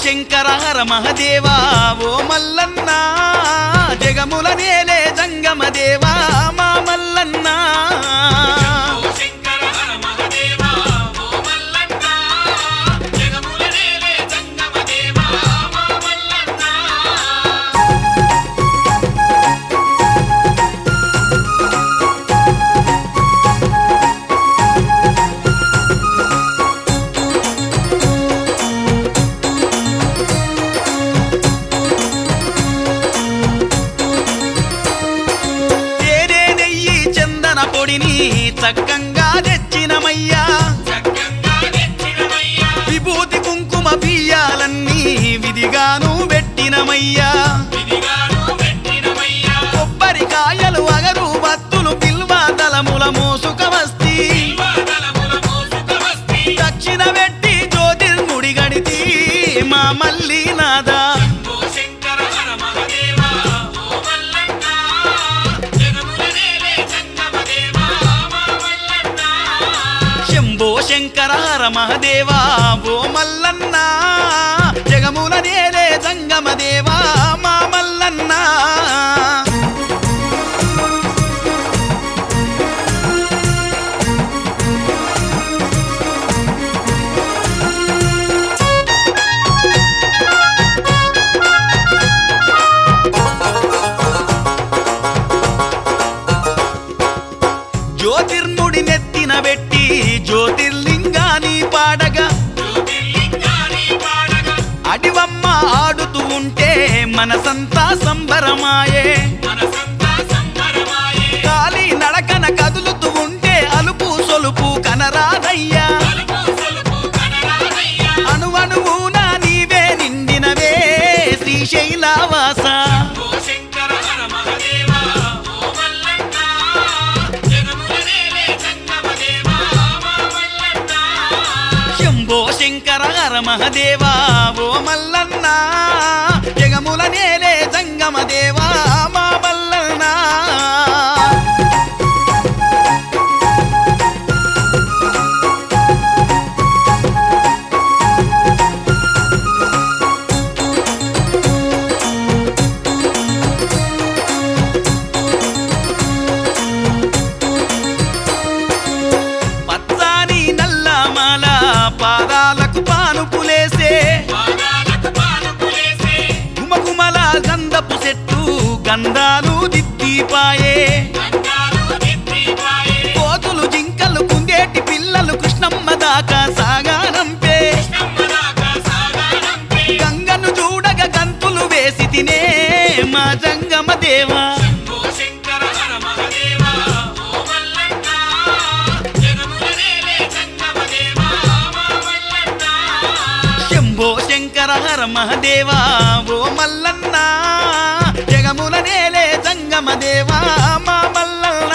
శంకర హర మహదేవా ఓ మల్లన్న జగముల నేలే జంగమ దేవా మా మల్లన్న ఓ శంకర హర మహదేవా ఓ మల్లన్న జగముల నేలే జంగమ దేవా మా మల్లన్న తేనె నెయ్యి చందన పొడిని చక్కంగా తెచ్చినమయ్యా చక్కంగా తెచ్చినమయ్యా విభూతి కుంకుమ బియ్యాలన్నీ విధిగాను పెట్టినమయ్యా విధిగాను పెట్టినమయ్యా కొబ్బరికాయలు అగరు వత్తులు బిల్వ దళముల మోసుక వస్తి శివదలముల మోసుక వస్తి దక్షిణ పెట్టి జ్యోతిర్ముడి గడితి మా మల్లి నాదా ఓ శంకర హర మహదేవా ఓ మల్లన్న జగముల నేలే జంగమ దేవా మా మల్లన్న శంభో శంకర హర మహదేవా ఓ మల్లన్న జగముల నేలే జంగమ దేవా మా మల్లన్న జ్యోతిర్ముడి నెత్తిన పెట్టి జ్యోతిర్లింగాని పాడగా జ్యోతిర్లింగాని పాడగా అడివమ్మ ఆడుతూ ఉంటే మనసంతా సంబరమాయే మనసంతా సంబరమాయే కాలి నడకన కదులుతూ ఉంటే అలుపు సొలుపు కనరాదయ్యా అలుపు సొలుపు కనరాదయ్యా అణువణువున నీవే నిండినవే శ్రీశైలవాస ఓ శంకర హర మహదేవా ఓ మల్లన్న జగముల నేలే జంగమ దేవా మా మల్లన్న శంభో శంకర హర మహదేవా ఓ మల్లన్న జగముల నేలే జంగమ దేవా మా మల్లన్న పచ్చాని నల్లమాల పాదాలకు పానుపులేసే పాదాలకు పానుపులేసే గుమగుమల గంధపు చెట్టు గంధాలు దిద్దిపాయే గంగాలు నెత్తిపాయే కోతులు జింకలు కుందేటి పిల్లలు కృష్ణమ్మ దాకా సాగానంపే కృష్ణమ్మదాకా సాగానంపే గంగను చూడగ గంతులు వేసి తినే మా జంగమ దేవా ఓ శంకర హర మహదేవా ఓ మల్లన్న జగముల నేలే జంగమ దేవా మా మల్లన్న శంభో శంకర హర మహదేవా ఓ మల్లన్న జగముల నేలే జంగమ దేవా మా మల్లన్న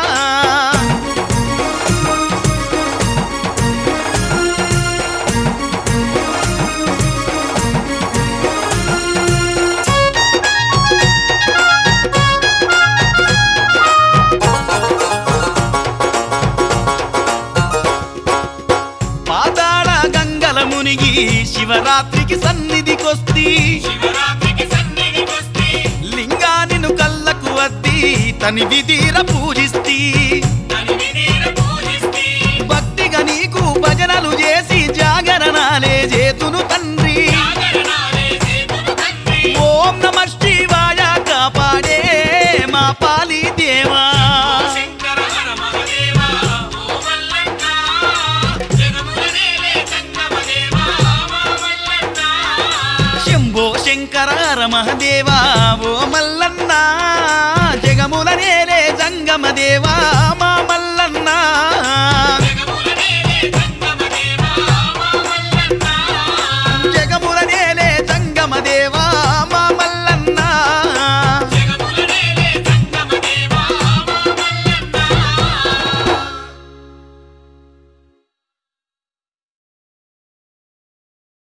పాతాళ గంగల మునిగి శివరాత్రికి సన్నిధికొస్తి శివరాత్రికి సన్నిధికొస్తే లింగానిను కళ్ళకు అద్ది తని విధీర పూజిస్తి తనివి తీర పూజిస్తే భక్తిగా నీకు భజనలు చేసి జాగరణాలే చేతును తండ్రి జాగరణాలే చేతులు తండ్రి ఓం నమ శివాయ కాపాడే మా పాలి దేవా ఓ శంకర హర మహదేవా ఓ మల్లన్న జగముల నేలే జంగమ దేవా మా మల్లన్న శంభో శంకర హర మహదేవా ఓ మల్లన్న జగముల నేలే జంగమ దేవా